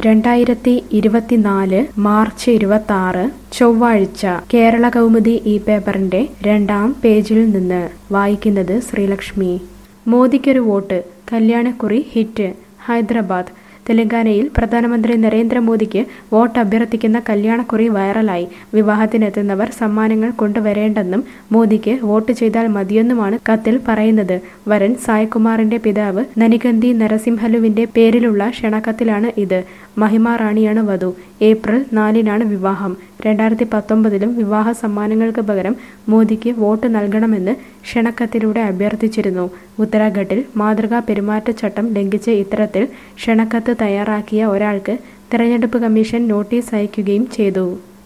രണ്ടായിരത്തി ഇരുപത്തിനാല് മാർച്ച് ഇരുപത്തി ആറ് ചൊവ്വാഴ്ച കേരള കൗമുദി ഈ പേപ്പറിന്റെ രണ്ടാം പേജിൽ നിന്ന് വായിക്കുന്നത് ശ്രീലക്ഷ്മി മോദിക്കൊരു വോട്ട് കല്യാണക്കുറി ഹിറ്റ് ഹൈദരാബാദ് തെലങ്കാനയിൽ പ്രധാനമന്ത്രി നരേന്ദ്രമോദിക്ക് വോട്ട് അഭ്യർത്ഥിക്കുന്ന കല്യാണക്കുറി വൈറലായി വിവാഹത്തിനെത്തുന്നവർ സമ്മാനങ്ങൾ കൊണ്ടുവരേണ്ടെന്നും മോദിക്ക് വോട്ട് ചെയ്താൽ മതിയെന്നുമാണ് കത്തിൽ പറയുന്നത് വരൻ സായ്കുമാറിന്റെ പിതാവ് നനികന്തി നരസിംഹലുവിന്റെ പേരിലുള്ള ക്ഷണക്കത്തിലാണ് ഇത് മഹിമ റാണിയാണ് വധു ഏപ്രിൽ നാലിനാണ് വിവാഹം രണ്ടായിരത്തി പത്തൊമ്പതിലും വിവാഹ സമ്മാനങ്ങൾക്ക് പകരം മോദിക്ക് വോട്ട് നൽകണമെന്ന് ക്ഷണക്കത്തിലൂടെ അഭ്യർത്ഥിച്ചിരുന്നു ഉത്തരാഖണ്ഡിൽ മാതൃകാ പെരുമാറ്റച്ചട്ടം ലംഘിച്ച് ഇത്തരത്തിൽ ക്ഷണക്കത്ത് തയ്യാറാക്കിയ ഒരാൾക്ക് തെരഞ്ഞെടുപ്പ് കമ്മീഷൻ നോട്ടീസ് അയക്കുകയും ചെയ്തു